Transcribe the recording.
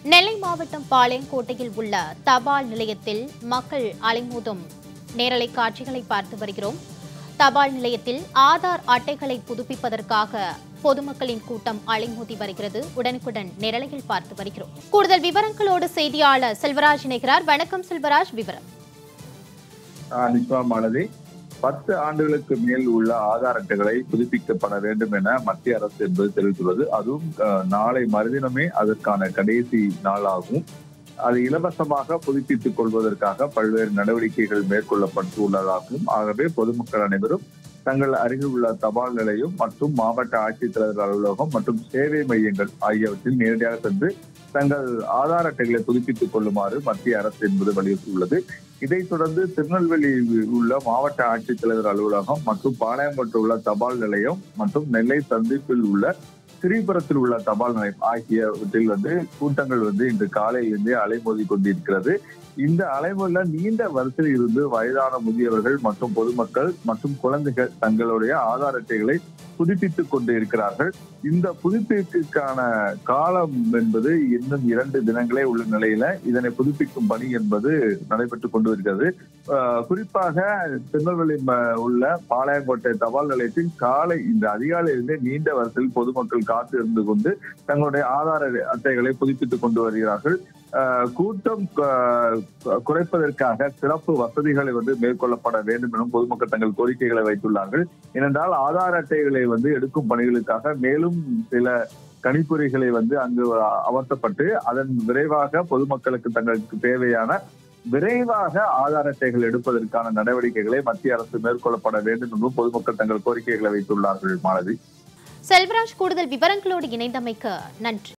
நெல்லை மாவட்டம் பாளையங்கோட்டையில் உள்ள தபால் நிலையத்தில் மக்கள் அலைமோதும் நேரலை காட்சிகளை பார்த்து வருகிறோம் தபால் நிலையத்தில் ஆதார் அட்டைகளை புதுப்பிப்பதற்காக பொதுமக்களின் கூட்டம் அலைமோதி வருகிறது உடனுக்குடன் நேரலையில் பார்த்து வருகிறோம் கூடுதல் விவரங்களோடு செய்தியாளர் செல்வராஜ் இணைகிறார் வணக்கம் செல்வராஜ் விவரம் ஆஹ் நிச்சயமா மாலதி பத்து ஆண்டுகளுக்கு மேல் உள்ள ஆதார் அட்டைகளை புதுப்பிக்கப்பட வேண்டும் என மத்திய அரசு என்பது தெரிவித்துள்ளது அதுவும் ஆஹ், நாளை மறுதினமே அதற்கான கடைசி நாளாகும் அது இலவசமாக புதுப்பித்துக் கொள்வதற்காக பல்வேறு நடவடிக்கைகள் மேற்கொள்ளப்பட்டு உள்ளதாகவும் ஆகவே பொதுமக்கள் அனைவரும் தங்கள் அருகில் உள்ள தபால் நிலையம் மற்றும் மாவட்ட ஆட்சித்தலைவர் அலுவலகம் மற்றும் சேவை மையங்கள் ஆகியவற்றில் நேரடியாக சென்று தங்கள் ஆதார் அட்டைகளை புதுப்பித்துக் கொள்ளுமாறு மத்திய அரசு என்பது வலியுறுத்தியுள்ளது இதைத் தொடர்ந்து திருநெல்வேலியில் உள்ள மாவட்ட ஆட்சித்தலைவர் அலுவலகம் மற்றும் பாளையங்கோட்டில் உள்ள தபால் நிலையம் மற்றும் நெல்லை சந்திப்பில் உள்ள திரிபுரத்தில் உள்ள தபால் நிலையம் ஆகியவற்றில் வந்து கூட்டங்கள் வந்து இன்று காலையிலிருந்தே அலைமோதி கொண்டிருக்கிறது இந்த அலைமோதில நீண்ட வரிசையில் இருந்து வயதான முதியவர்கள் மற்றும் பொதுமக்கள் மற்றும் குழந்தைகள் தங்களுடைய ஆதார் அட்டைகளை புதுப்பித்துக் கொண்டு இருக்கிறார்கள் இந்த புதுப்பிப்புக்கான காலம் என்பது இன்னும் இரண்டு தினங்களே உள்ள நிலையில இதனை புதுப்பிக்கும் பணி என்பது நடைபெற்றுக் கொண்டு வருகிறது ஆஹ் குறிப்பாக திருநெல்வேலி ம- உள்ள பாளையங்கோட்டை தபால் நிலையத்தில் காலை இந்த அதிகாலையிலிருந்தே நீண்ட வரிசையில் பொதுமக்கள் காத்து இருந்து கொண்டு தங்களுடைய ஆதார அட்டைகளை புதுப்பித்துக் கொண்டு வருகிறார்கள் ஆஹ் கூட்டம் கு- குறைப்பதற்காக சிறப்பு வசதிகளை வந்து மேற்கொள்ளப்பட வேண்டும் எனும் பொதுமக்கள் தங்கள் கோரிக்கைகளை வைத்துள்ளார்கள் ஏனென்றால் ஆதார் அட்டைகளை வந்து எடுக்கும் பணிகளுக்காக மேலும் சில கணிப்பொறிகளை வந்து அங்கு அமர்த்தப்பட்டு அதன் விரைவாக பொதுமக்களுக்கு தங்களுக்கு தேவையான விரைவாக ஆதார் அட்டைகள் எடுப்பதற்கான நடவடிக்கைகளை மத்திய அரசு மேற்கொள்ளப்பட வேண்டும் என்றும் பொதுமக்கள் தங்கள் கோரிக்கைகளை வைத்துள்ளார்கள் மாலதி செல்வராஜ் கூடுதல் விவரங்களோடு இணைந்தமைக்கு நன்றி